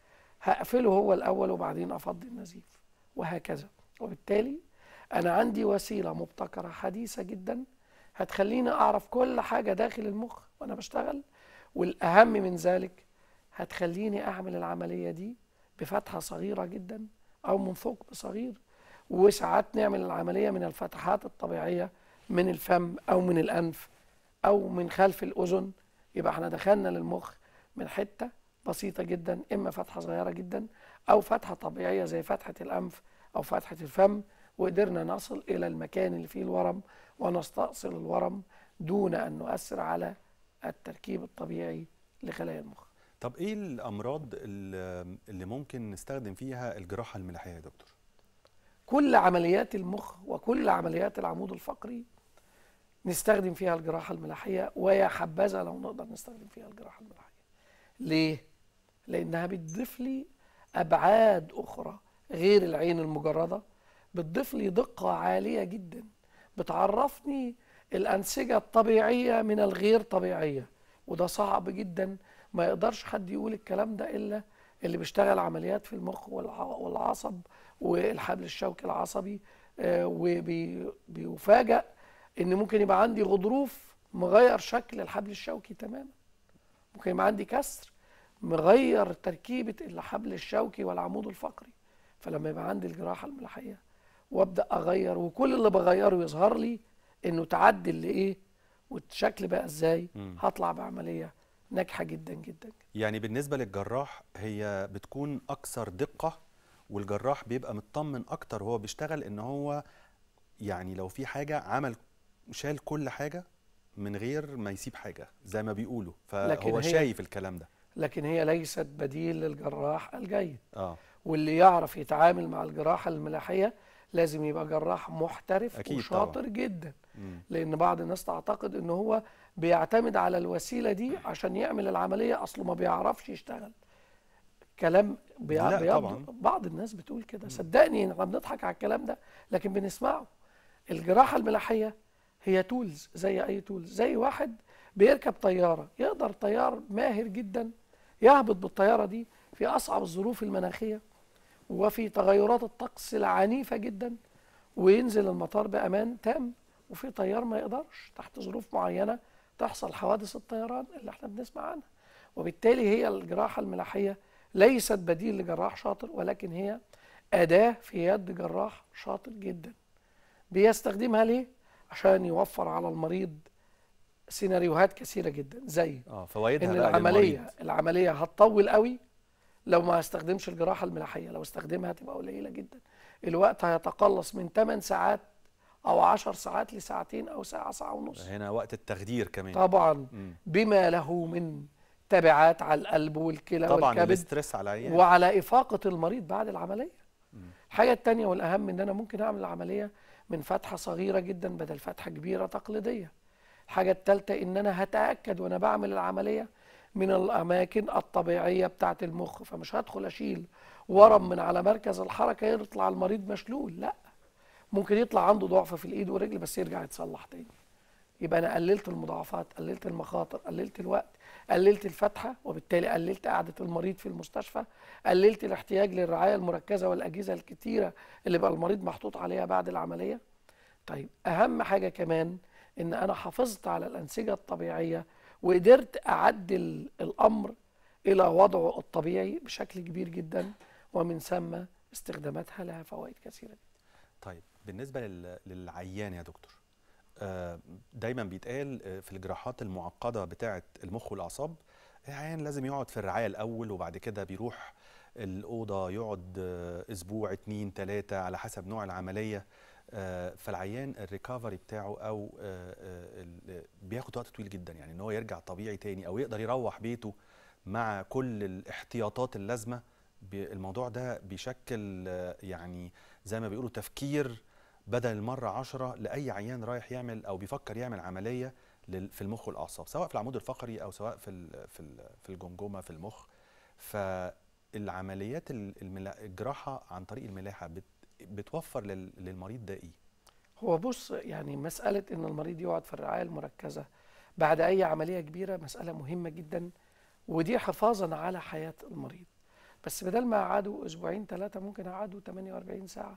هقفله هو الأول وبعدين أفضي النزيف وهكذا وبالتالي أنا عندي وسيلة مبتكرة حديثة جدا هتخليني أعرف كل حاجة داخل المخ وأنا بشتغل والأهم من ذلك هتخليني أعمل العملية دي بفتحة صغيرة جدا أو من ثقب صغير وساعات نعمل العملية من الفتحات الطبيعية من الفم أو من الأنف أو من خلف الأذن يبقى احنا دخلنا للمخ من حتة بسيطة جدا إما فتحة صغيرة جدا أو فتحة طبيعية زي فتحة الأنف أو فتحة الفم وقدرنا نصل إلى المكان اللي فيه الورم ونستأصل الورم دون أن نؤثر على التركيب الطبيعي لخلايا المخ طب ايه الامراض اللي اللي ممكن نستخدم فيها الجراحه الملاحيه يا دكتور كل عمليات المخ وكل عمليات العمود الفقري نستخدم فيها الجراحة الملاحية ويا حبذا لو نقدر نستخدم فيها الجراحة الملاحية ليه؟ لأنها بتضيف لي أبعاد أخرى غير العين المجردة بتضيف لي دقة عالية جدا بتعرفني الأنسجة الطبيعية من الغير طبيعية وده صعب جدا ما يقدرش حد يقول الكلام ده إلا اللي بيشتغل عمليات في المخ والع- والعصب والحبل الشوكي العصبي آه، وبيفاجأ ان ممكن يبقى عندي غضروف مغير شكل الحبل الشوكي تماما ممكن يبقى عندي كسر مغير تركيبة الحبل الشوكي والعمود الفقري فلما يبقى عندي الجراحة الملاحية وابدأ اغير وكل اللي بغيره يظهر لي انه تعدل لايه والشكل بقى ازاي هطلع بعملية ناجحة جدا جدا يعني بالنسبه للجراح هي بتكون اكثر دقه والجراح بيبقى مطمن اكتر وهو بيشتغل ان هو يعني لو في حاجه عمل شال كل حاجه من غير ما يسيب حاجه زي ما بيقولوا لكن فهو هي- شايف الكلام ده لكن هي ليست بديل للجراح الجيد اه واللي يعرف يتعامل مع الجراحة الملاحية لازم يبقى جراح محترف أكيد وشاطر طبعاً. جدا لان بعض الناس تعتقد ان هو بيعتمد على الوسيله دي عشان يعمل العمليه اصله ما بيعرفش يشتغل كلام بيع... لا بيبدو طبعاً. بعض الناس بتقول كده صدقني احنا بنضحك على الكلام ده لكن بنسمعه الجراحه الملاحيه هي تولز زي اي تولز زي واحد بيركب طياره يقدر طيار ماهر جدا يهبط بالطياره دي في اصعب الظروف المناخيه وفي تغيرات الطقس العنيفه جدا وينزل المطار بامان تام وفي طيار ما يقدرش تحت ظروف معينه تحصل حوادث الطيران اللي احنا بنسمع عنها وبالتالي هي الجراحه الملاحيه ليست بديل لجراح شاطر ولكن هي اداه في يد جراح شاطر جدا بيستخدمها ليه عشان يوفر على المريض سيناريوهات كثيره جدا زي اه فوائدها ان بقى العمليه للمريض. العمليه هتطول قوي لو ما استخدمش الجراحه الملاحيه لو استخدمها هتبقى قليله جدا الوقت هيتقلص من 8 ساعات او 10 ساعات لساعتين او ساعه ساعه ونص هنا وقت التخدير كمان طبعا مم. بما له من تبعات على القلب والكلى طبعا والكبد الاسترس على العيان وعلى إفاقة المريض بعد العملية الحاجة التانية والأهم إن أنا ممكن أعمل العملية من فتحة صغيرة جدا بدل فتحة كبيرة تقليدية الحاجة التالتة إن أنا هتأكد وأنا بعمل العملية من الأماكن الطبيعية بتاعة المخ فمش هدخل أشيل ورم من على مركز الحركة يطلع المريض مشلول لا ممكن يطلع عنده ضعف في الإيد والرجل بس يرجع يتصلح تاني يبقى انا قللت المضاعفات قللت المخاطر قللت الوقت قللت الفتحه وبالتالي قللت قعده المريض في المستشفى قللت الاحتياج للرعايه المركزه والاجهزه الكتيره اللي بقى المريض محطوط عليها بعد العمليه طيب اهم حاجه كمان ان انا حافظت على الانسجه الطبيعيه وقدرت اعدل الامر الى وضعه الطبيعي بشكل كبير جدا ومن ثم استخداماتها لها فوائد كثيره طيب بالنسبه لل- للعيان يا دكتور آه، دايما بيتقال آه، في الجراحات المعقده بتاعه المخ والاعصاب العيان لازم يقعد في الرعايه الاول وبعد كده بيروح الاوضه يقعد آه، اسبوع اتنين تلاته على حسب نوع العمليه آه، فالعيان الريكفري بتاعه او آه، آه، ال- بياخد وقت طويل جدا يعني ان هو يرجع طبيعي تاني او يقدر يروح بيته مع كل الاحتياطات اللازمه بي- الموضوع ده بيشكل آه، يعني زي ما بيقولوا تفكير بدل المرة عشرة لأي عيان رايح يعمل أو بيفكر يعمل عملية لل- في المخ والأعصاب سواء في العمود الفقري أو سواء في ال- في ال- في الجمجمة في المخ فالعمليات ال- الملا- الجراحة عن طريق الملاحة بت- بتوفر لل- للمريض ده إيه؟ هو بص يعني مسألة إن المريض يقعد في الرعاية المركزة بعد أي عملية كبيرة مسألة مهمة جدا ودي حفاظا على حياة المريض بس بدل ما قعدوا أسبوعين ثلاثة ممكن أقعدوا 48 ساعة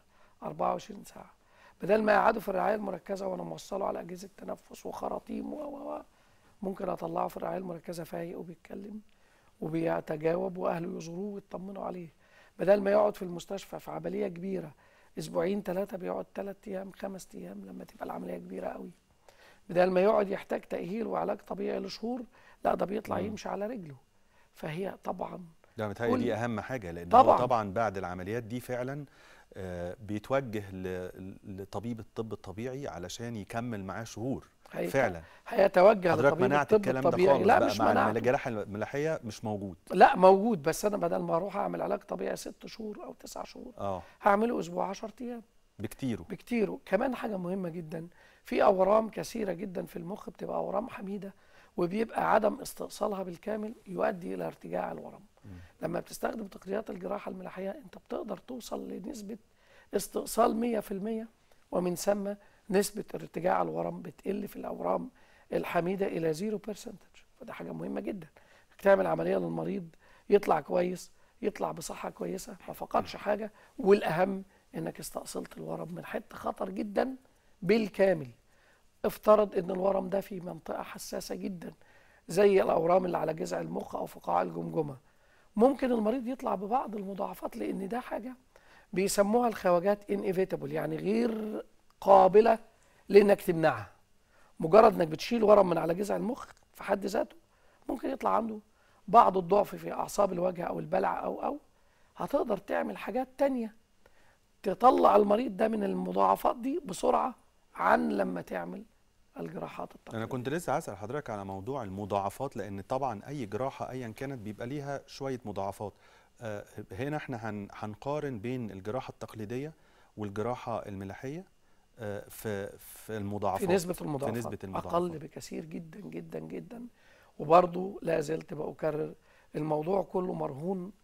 24 ساعة بدل ما يقعدوا في الرعاية المركزة وأنا موصله على أجهزة تنفس وخراطيم و و و ممكن أطلعه في الرعاية المركزة فايق وبيتكلم وبيتجاوب وأهله يزوروه ويطمنوا عليه بدل ما يقعد في المستشفى في عملية كبيرة اسبوعين ثلاثه بيقعد ثلاث ايام خمس ايام لما تبقى العمليه كبيره قوي بدل ما يقعد يحتاج تاهيل وعلاج طبيعي لشهور لا ده بيطلع مم. يمشي على رجله فهي طبعا ده متهيألي كل- دي أهم حاجة لأن طبعاً. هو طبعا بعد العمليات دي فعلا آه، بيتوجه ل- لطبيب الطب الطبيعي علشان يكمل معاه شهور هيت- فعلا هيتوجه حضرتك لطبيب منعت الطب الكلام ده الطبيعي خالص لا بقى مش مع منعته الجراحة الملاحية مش موجود لا موجود بس انا بدل ما اروح اعمل علاج طبيعي ست شهور او تسع شهور اه هعمله اسبوع 10 ايام بكتيره بكتيره كمان حاجه مهمه جدا في اورام كثيره جدا في المخ بتبقى اورام حميده وبيبقى عدم استئصالها بالكامل يؤدي الى ارتجاع الورم لما بتستخدم تقنيات الجراحه الملاحيه انت بتقدر توصل لنسبه استئصال 100% ومن ثم نسبه ارتجاع الورم بتقل في الاورام الحميده الى 0% فده حاجه مهمه جدا انك تعمل عمليه للمريض يطلع كويس يطلع بصحه كويسه ما فقدش حاجه والاهم انك استأصلت الورم من حته خطر جدا بالكامل افترض ان الورم ده في منطقه حساسه جدا زي الاورام اللي على جذع المخ او فقاعة الجمجمه ممكن المريض يطلع ببعض المضاعفات لان ده حاجه بيسموها الخواجات انيفيتابل يعني غير قابله لانك تمنعها مجرد انك بتشيل ورم من على جذع المخ في حد ذاته ممكن يطلع عنده بعض الضعف في اعصاب الوجه او البلع او او هتقدر تعمل حاجات تانية تطلع المريض ده من المضاعفات دي بسرعه عن لما تعمل الجراحات الطبيعيه انا كنت لسه هسال حضرتك على موضوع المضاعفات لان طبعا اي جراحه ايا كانت بيبقى ليها شويه مضاعفات آه، هنا احنا هن- هنقارن بين الجراحه التقليديه والجراحه الملاحيه آه، في في المضاعفات في نسبة المضاعفات في نسبة المضاعفات أقل بكثير جدا جدا جدا وبرضه لا زلت بأكرر الموضوع كله مرهون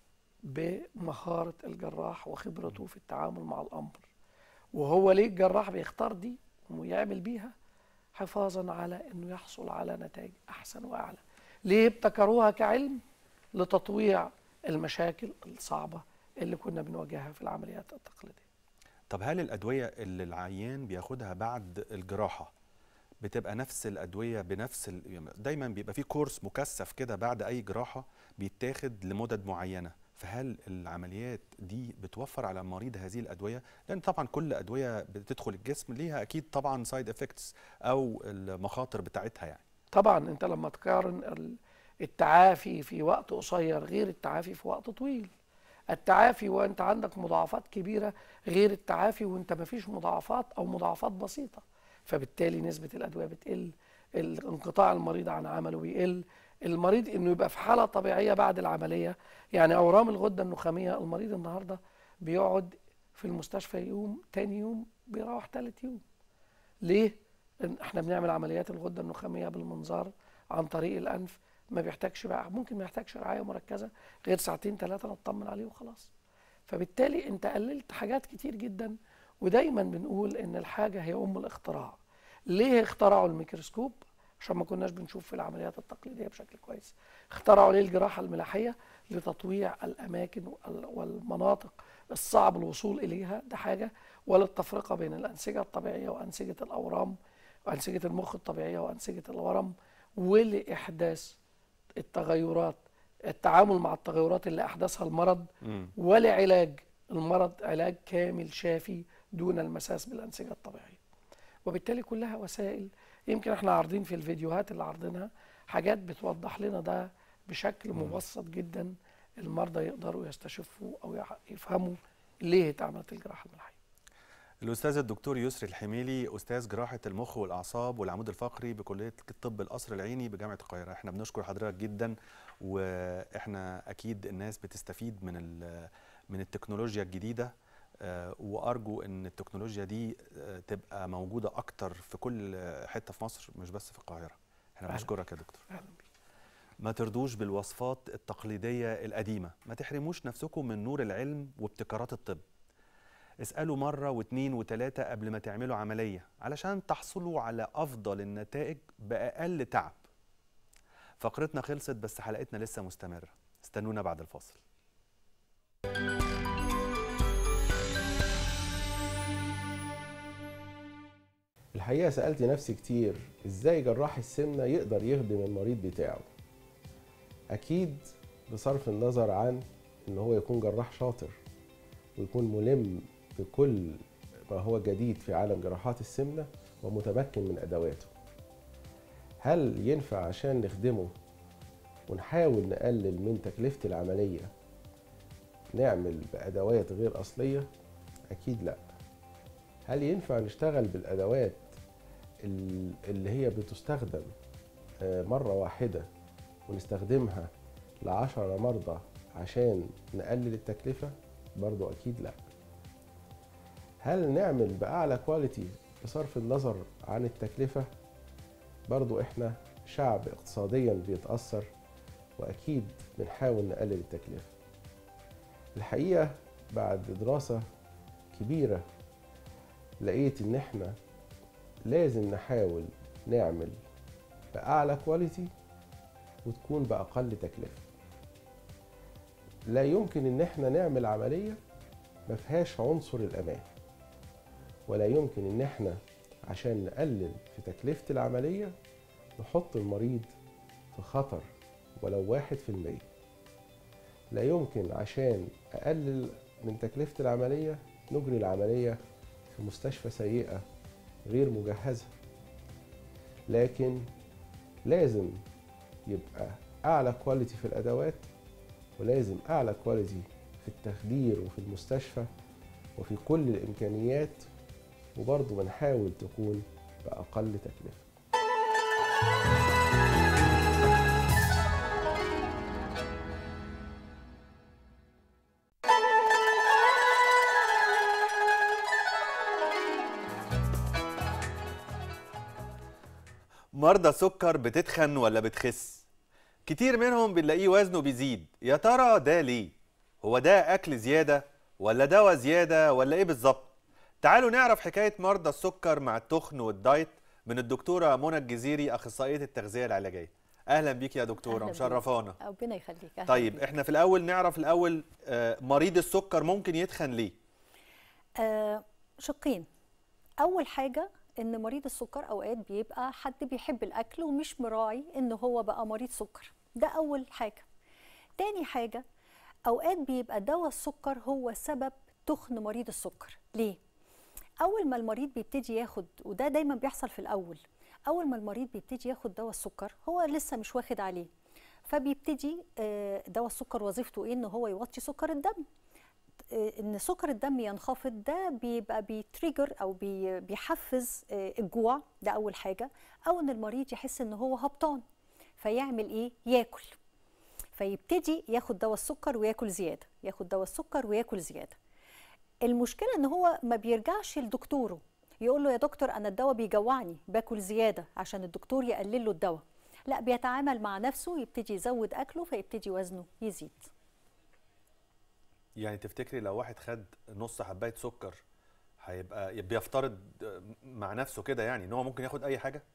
بمهارة الجراح وخبرته في التعامل مع الأمر وهو ليه الجراح بيختار دي ويعمل بيها حفاظا على أنه يحصل على نتائج أحسن وأعلى ليه ابتكروها كعلم لتطويع المشاكل الصعبة اللي كنا بنواجهها في العمليات التقليدية طب هل الادويه اللي العيان بياخدها بعد الجراحه بتبقى نفس الادويه بنفس ال... يعني دايما بيبقى في كورس مكثف كده بعد اي جراحه بيتاخد لمدد معينه فهل العمليات دي بتوفر على المريض هذه الادويه لان طبعا كل ادويه بتدخل الجسم ليها اكيد طبعا سايد افكتس او المخاطر بتاعتها يعني طبعا انت لما تقارن ال- التعافي في وقت قصير غير التعافي في وقت طويل التعافي وانت عندك مضاعفات كبيره غير التعافي وانت ما فيش مضاعفات او مضاعفات بسيطه فبالتالي نسبه الادويه بتقل انقطاع المريض عن عمله بيقل المريض انه يبقى في حاله طبيعيه بعد العمليه يعني اورام الغده النخاميه المريض النهارده بيقعد في المستشفى يوم تاني يوم بيروح تالت يوم ليه إن احنا بنعمل عمليات الغده النخاميه بالمنظار عن طريق الانف ما بيحتاجش بقى ممكن ما يحتاجش رعايه مركزه غير ساعتين ثلاثه نطمن عليه وخلاص فبالتالي انت قللت حاجات كتير جدا ودايما بنقول ان الحاجه هي ام الاختراع ليه اخترعوا الميكروسكوب عشان ما كناش بنشوف في العمليات التقليديه بشكل كويس اخترعوا ليه الجراحه الملاحيه لتطويع الاماكن وال- والمناطق الصعب الوصول اليها ده حاجه وللتفرقه بين الانسجه الطبيعيه وانسجه الاورام وانسجه المخ الطبيعيه وانسجه الورم ولاحداث التغيرات التعامل مع التغيرات اللي احدثها المرض مم. ولعلاج المرض علاج كامل شافي دون المساس بالانسجه الطبيعيه وبالتالي كلها وسائل يمكن احنا عارضين في الفيديوهات اللي عارضينها حاجات بتوضح لنا ده بشكل مبسط جدا المرضى يقدروا يستشفوا او يح- يفهموا ليه اتعملت الجراحه الملحيه الاستاذ الدكتور يسري الحميلي استاذ جراحه المخ والاعصاب والعمود الفقري بكليه طب القصر العيني بجامعه القاهره احنا بنشكر حضرتك جدا واحنا اكيد الناس بتستفيد من ال- من التكنولوجيا الجديده آه، وارجو ان التكنولوجيا دي آه، تبقى موجوده اكتر في كل حته في مصر مش بس في القاهره احنا أهلاً بنشكرك يا دكتور أهلاً بيك. ما ترضوش بالوصفات التقليديه القديمه ما تحرموش نفسكم من نور العلم وابتكارات الطب اسألوا مرة واثنين وثلاثة قبل ما تعملوا عملية علشان تحصلوا على أفضل النتائج بأقل تعب فقرتنا خلصت بس حلقتنا لسه مستمرة استنونا بعد الفاصل الحقيقة سألت نفسي كتير ازاي جراح السمنة يقدر يخدم المريض بتاعه أكيد بصرف النظر عن إن هو يكون جراح شاطر ويكون ملم بكل ما هو جديد في عالم جراحات السمنة ومتمكن من أدواته هل ينفع عشان نخدمه ونحاول نقلل من تكلفة العملية نعمل بأدوات غير أصلية؟ أكيد لأ هل ينفع نشتغل بالأدوات ال- اللي هي بتستخدم آه، مرة واحدة ونستخدمها لعشرة مرضى عشان نقلل التكلفة؟ برضو أكيد لأ هل نعمل بأعلى كواليتي بصرف النظر عن التكلفة؟ برضو إحنا شعب اقتصاديا بيتأثر وأكيد بنحاول نقلل التكلفة الحقيقة بعد دراسة كبيرة لقيت ان احنا لازم نحاول نعمل بأعلى كواليتي وتكون بأقل تكلفة لا يمكن ان احنا نعمل عملية ما فيهاش عنصر الأمان ولا يمكن ان احنا عشان نقلل في تكلفة العملية نحط المريض في خطر ولو واحد في المية لا يمكن عشان أقلل من تكلفة العملية نجري العملية في مستشفى سيئة غير مجهزة لكن لازم يبقى أعلى كواليتي في الأدوات ولازم أعلى كواليتي في التخدير وفي المستشفى وفي كل الإمكانيات وبرضه بنحاول تكون بأقل تكلفة مرضى سكر بتتخن ولا بتخس كتير منهم بنلاقيه وزنه بيزيد يا ترى ده ليه هو ده اكل زياده ولا دواء زياده ولا ايه بالظبط تعالوا نعرف حكايه مرضى السكر مع التخن والدايت من الدكتوره منى الجزيري اخصائيه التغذيه العلاجيه اهلا بيك يا دكتوره أهلا بيك. مشرفانا ربنا يخليك أهلا طيب بيك. احنا في الاول نعرف الاول آه، مريض السكر ممكن يتخن ليه آه شقين اول حاجه ان مريض السكر اوقات بيبقى حد بيحب الاكل ومش مراعي ان هو بقى مريض سكر ده اول حاجه تاني حاجه اوقات بيبقى دواء السكر هو سبب تخن مريض السكر ليه اول ما المريض بيبتدي ياخد وده دايما بيحصل في الاول اول ما المريض بيبتدي ياخد دواء السكر هو لسه مش واخد عليه فبيبتدي آه، دواء السكر وظيفته ايه ان هو يوطي سكر الدم آه، ان سكر الدم ينخفض ده بيبقى بيتريجر او بي- بيحفز آه، الجوع ده اول حاجه او ان المريض يحس ان هو هبطان فيعمل ايه ياكل فيبتدي ياخد دواء السكر وياكل زياده ياخد دواء السكر وياكل زياده المشكله ان هو ما بيرجعش لدكتوره يقول له يا دكتور انا الدواء بيجوعني باكل زياده عشان الدكتور يقلل له الدواء لا بيتعامل مع نفسه يبتدي يزود اكله فيبتدي وزنه يزيد يعني تفتكري لو واحد خد نص حبايه سكر هيبقى بيفترض مع نفسه كده يعني ان هو ممكن ياخد اي حاجه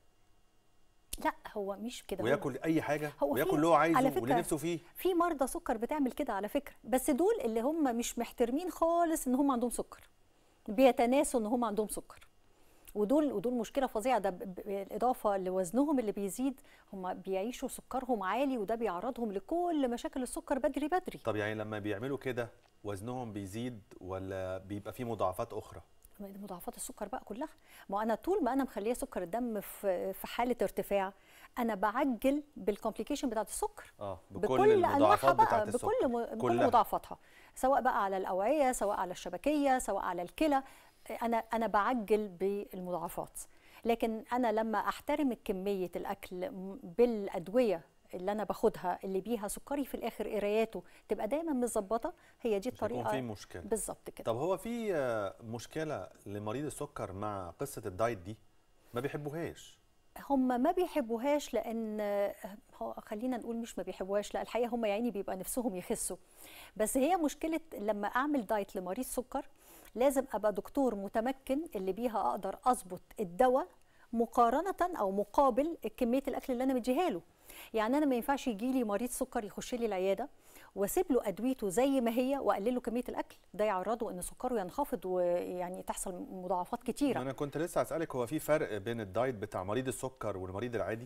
لا هو مش كده هو- وياكل اي حاجه هو وياكل في- اللي هو على عايزه فكرة واللي نفسه فيه في مرضى سكر بتعمل كده على فكره بس دول اللي هم مش محترمين خالص ان هم عندهم سكر بيتناسوا ان هم عندهم سكر ودول ودول مشكله فظيعه ده ب- ب- بالاضافه لوزنهم اللي بيزيد هم بيعيشوا سكرهم عالي وده بيعرضهم لكل مشاكل السكر بدري بدري طب يعني لما بيعملوا كده وزنهم بيزيد ولا بيبقى فيه مضاعفات اخرى مضاعفات السكر بقى كلها ما انا طول ما انا مخليه سكر الدم في في حاله ارتفاع انا بعجل بالكومبليكيشن بتاعت السكر اه بكل انواعها بقى بتاعت السكر بكل م... بكل كلها. مضاعفاتها سواء بقى على الاوعيه سواء على الشبكيه سواء على الكلى انا انا بعجل بالمضاعفات لكن انا لما احترم كميه الاكل م- بالادويه اللي انا باخدها اللي بيها سكري في الاخر قراياته تبقى دايما متظبطه هي دي مش هيكون الطريقه في مشكله بالظبط كده طب هو في آه، مشكله لمريض السكر مع قصه الدايت دي ما بيحبوهاش هم ما بيحبوهاش لان هو خلينا نقول مش ما بيحبوهاش لا الحقيقه هم يا عيني بيبقى نفسهم يخسوا بس هي مشكله لما اعمل دايت لمريض سكر لازم ابقى دكتور متمكن اللي بيها اقدر اظبط الدواء مقارنه او مقابل كميه الاكل اللي انا مديها له يعني انا ما ينفعش يجي لي مريض سكر يخش لي العياده واسيب له ادويته زي ما هي واقلل له كميه الاكل ده يعرضه ان سكره ينخفض ويعني تحصل مضاعفات كتيره انا كنت لسه هسالك هو في فرق بين الدايت بتاع مريض السكر والمريض العادي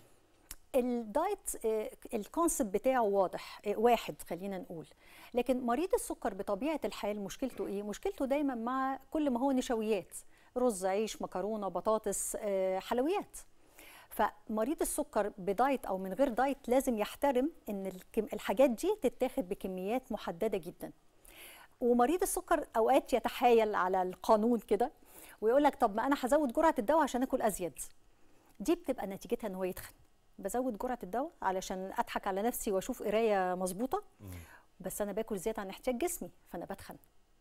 الدايت آه، الكونسبت بتاعه واضح آه، واحد خلينا نقول لكن مريض السكر بطبيعه الحال مشكلته ايه مشكلته دايما مع كل ما هو نشويات رز عيش مكرونه بطاطس آه، حلويات فمريض السكر بدايت او من غير دايت لازم يحترم ان الكم- الحاجات دي تتاخد بكميات محدده جدا ومريض السكر اوقات يتحايل على القانون كده ويقول لك طب ما انا هزود جرعه الدواء عشان اكل ازيد دي بتبقى نتيجتها ان هو يتخن بزود جرعه الدواء علشان اضحك على نفسي واشوف قرايه مظبوطه بس انا باكل زياده عن احتياج جسمي فانا بتخن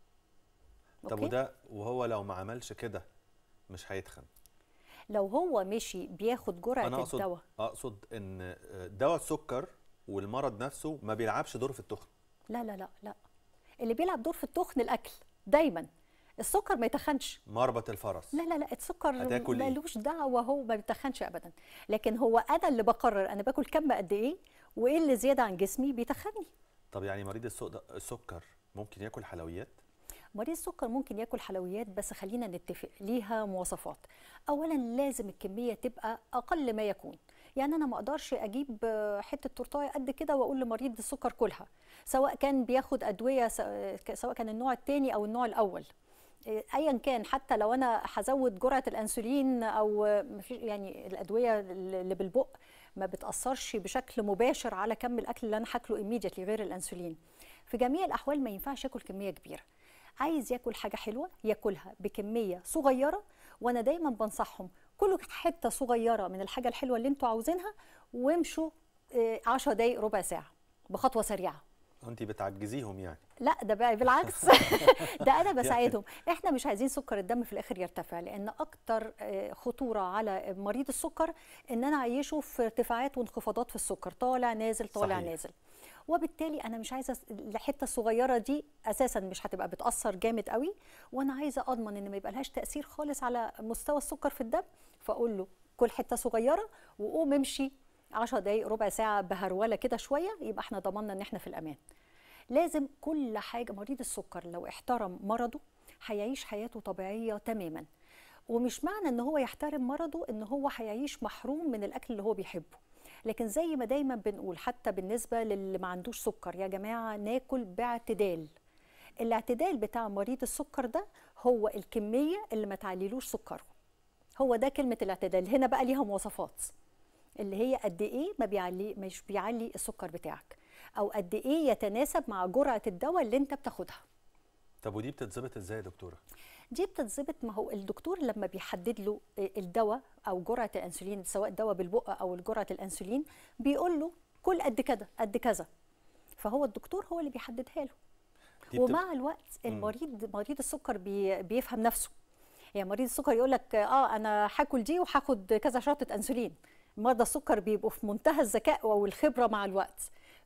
طب أوكي؟ وده وهو لو ما عملش كده مش هيتخن لو هو مشي بياخد جرعه انا اقصد الدواء اقصد ان دواء السكر والمرض نفسه ما بيلعبش دور في التخن لا لا لا لا اللي بيلعب دور في التخن الاكل دايما السكر ما يتخنش مربط الفرس لا لا لا السكر هتاكل إيه؟ ملوش دعوه هو ما بيتخنش ابدا لكن هو انا اللي بقرر انا باكل كم قد ايه وايه اللي زياده عن جسمي بيتخني طب يعني مريض السك- السكر ممكن ياكل حلويات مريض السكر ممكن ياكل حلويات بس خلينا نتفق ليها مواصفات اولا لازم الكميه تبقى اقل ما يكون يعني انا ما اقدرش اجيب آه، حته تورتايه قد كده واقول لمريض السكر كلها سواء كان بياخد ادويه س- ك- سواء كان النوع الثاني او النوع الاول إيه، ايا كان حتى لو انا هزود جرعه الانسولين او آه، مفيش- يعني الادويه اللي بالبق ما بتاثرش بشكل مباشر على كم الاكل اللي انا هاكله immediately غير الانسولين في جميع الاحوال ما ينفعش ياكل كميه كبيره عايز ياكل حاجه حلوه ياكلها بكميه صغيره وانا دايما بنصحهم كلوا حته صغيره من الحاجه الحلوه اللي انتوا عاوزينها وامشوا آه، 10 دقائق ربع ساعه بخطوه سريعه انت بتعجزيهم يعني لا ده بقى بالعكس ده انا بساعدهم احنا مش عايزين سكر الدم في الاخر يرتفع لان اكتر آه، خطوره على مريض السكر ان انا اعيشه في ارتفاعات وانخفاضات في السكر طالع نازل طالع صحيح. نازل وبالتالي انا مش عايزه الحته الصغيره دي اساسا مش هتبقى بتاثر جامد قوي وانا عايزه اضمن ان ما يبقى لهاش تاثير خالص على مستوى السكر في الدم فاقول له كل حته صغيره وقوم امشي 10 دقائق ربع ساعه بهروله كده شويه يبقى احنا ضمننا ان احنا في الامان لازم كل حاجه مريض السكر لو احترم مرضه هيعيش حياته طبيعيه تماما ومش معنى ان هو يحترم مرضه ان هو هيعيش محروم من الاكل اللي هو بيحبه لكن زي ما دايما بنقول حتى بالنسبه للي ما عندوش سكر يا جماعه ناكل باعتدال الاعتدال بتاع مريض السكر ده هو الكميه اللي ما تعليلوش سكره هو ده كلمه الاعتدال هنا بقى ليها مواصفات اللي هي قد ايه ما بيعلي مش بيعلي السكر بتاعك او قد ايه يتناسب مع جرعه الدواء اللي انت بتاخدها طب ودي بتتظبط ازاي يا دكتوره دي بتتظبط ما هو الدكتور لما بيحدد له الدواء او جرعه الانسولين سواء دواء بالبق او جرعه الانسولين بيقول له كل قد كده قد كذا فهو الدكتور هو اللي بيحددها له دي بت- ومع الوقت مم. المريض مريض السكر بي بيفهم نفسه يعني مريض السكر يقول لك اه انا هاكل دي وهاخد كذا شرطه انسولين مرضى السكر بيبقوا في منتهى الذكاء والخبره مع الوقت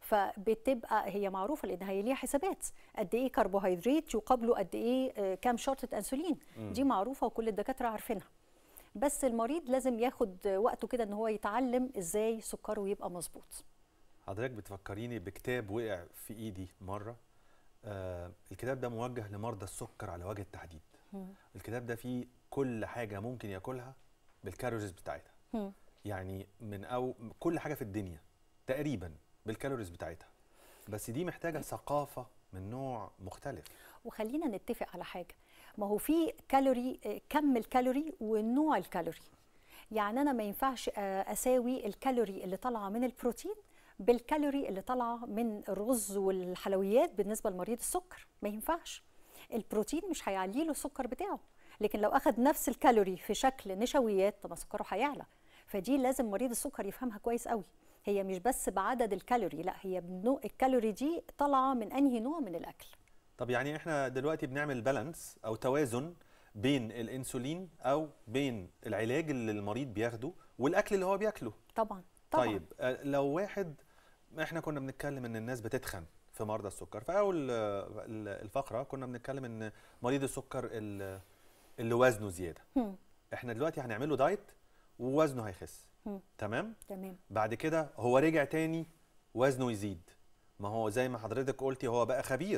فبتبقى هي معروفه لان هي ليها حسابات قد ايه كربوهيدرات يقابله قد ايه آه، كام شرطه انسولين مم. دي معروفه وكل الدكاتره عارفينها بس المريض لازم ياخد وقته كده ان هو يتعلم ازاي سكره يبقى مظبوط حضرتك بتفكريني بكتاب وقع في ايدي مره آه الكتاب ده موجه لمرضى السكر على وجه التحديد مم. الكتاب ده فيه كل حاجه ممكن ياكلها بالكالوريز بتاعتها مم. يعني من او كل حاجه في الدنيا تقريبا بالكالوريز بتاعتها بس دي محتاجه ثقافه من نوع مختلف وخلينا نتفق على حاجه ما هو في كالوري آه، كم الكالوري ونوع الكالوري يعني انا ما ينفعش آه، اساوي الكالوري اللي طالعه من البروتين بالكالوري اللي طالعه من الرز والحلويات بالنسبه لمريض السكر ما ينفعش البروتين مش هيعلي له السكر بتاعه لكن لو اخذ نفس الكالوري في شكل نشويات طب ما سكره هيعلى فدي لازم مريض السكر يفهمها كويس قوي هي مش بس بعدد الكالوري لا هي بنوع الكالوري دي طالعه من انهي نوع من الاكل طب يعني احنا دلوقتي بنعمل بالانس او توازن بين الانسولين او بين العلاج اللي المريض بياخده والاكل اللي هو بياكله طبعا طبعا طيب آه، لو واحد احنا كنا بنتكلم ان الناس بتتخن في مرضى السكر في اول آه، ال- الفقره كنا بنتكلم ان مريض السكر ال- اللي وزنه زياده هم. احنا دلوقتي هنعمل له دايت ووزنه هيخس هم. تمام تمام بعد كده هو رجع تاني وزنه يزيد ما هو زي ما حضرتك قلتي هو بقى خبير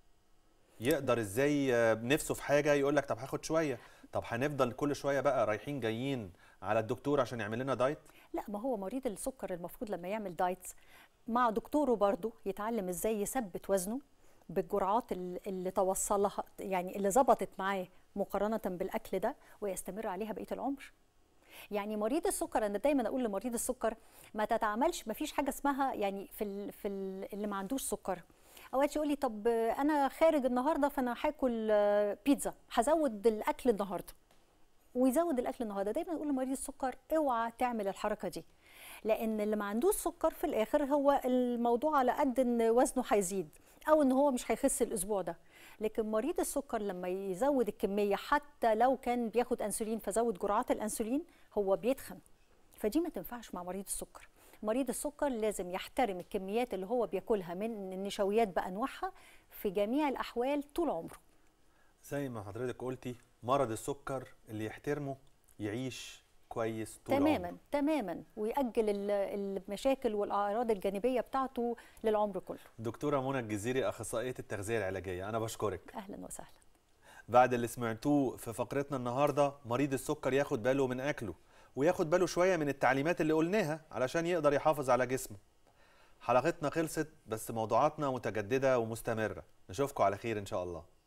يقدر ازاي آه، نفسه في حاجه يقول لك طب هاخد شويه طب هنفضل كل شويه بقى رايحين جايين على الدكتور عشان يعمل لنا دايت لا ما هو مريض السكر المفروض لما يعمل دايت مع دكتوره برضه يتعلم ازاي يثبت وزنه بالجرعات ال- اللي توصلها يعني اللي ظبطت معاه مقارنه بالاكل ده ويستمر عليها بقيه العمر يعني مريض السكر انا دايما اقول لمريض السكر ما تتعاملش ما فيش حاجه اسمها يعني في ال في ال اللي ما عندوش سكر اوقات يقول لي طب انا خارج النهارده فانا هاكل آه، بيتزا هزود الاكل النهارده ويزود الاكل النهارده دايما نقول لمريض السكر اوعى تعمل الحركه دي لان اللي ما عندوش سكر في الاخر هو الموضوع على قد ان وزنه هيزيد او ان هو مش هيخس الاسبوع ده لكن مريض السكر لما يزود الكميه حتى لو كان بياخد انسولين فزود جرعات الانسولين هو بيتخن فدي ما تنفعش مع مريض السكر مريض السكر لازم يحترم الكميات اللي هو بياكلها من النشويات بانواعها في جميع الاحوال طول عمره زي ما حضرتك قلتي مرض السكر اللي يحترمه يعيش كويس طول تماما عمره تماما ويأجل ال- المشاكل والأعراض الجانبية بتاعته للعمر كله دكتوره منى الجزيري اخصائيه التغذيه العلاجيه انا بشكرك أهلا وسهلا بعد اللي سمعتوه في فقرتنا النهارده مريض السكر ياخد باله من اكله وياخد باله شويه من التعليمات اللي قلناها علشان يقدر يحافظ على جسمه حلقتنا خلصت بس موضوعاتنا متجدده ومستمره نشوفكم على خير ان شاء الله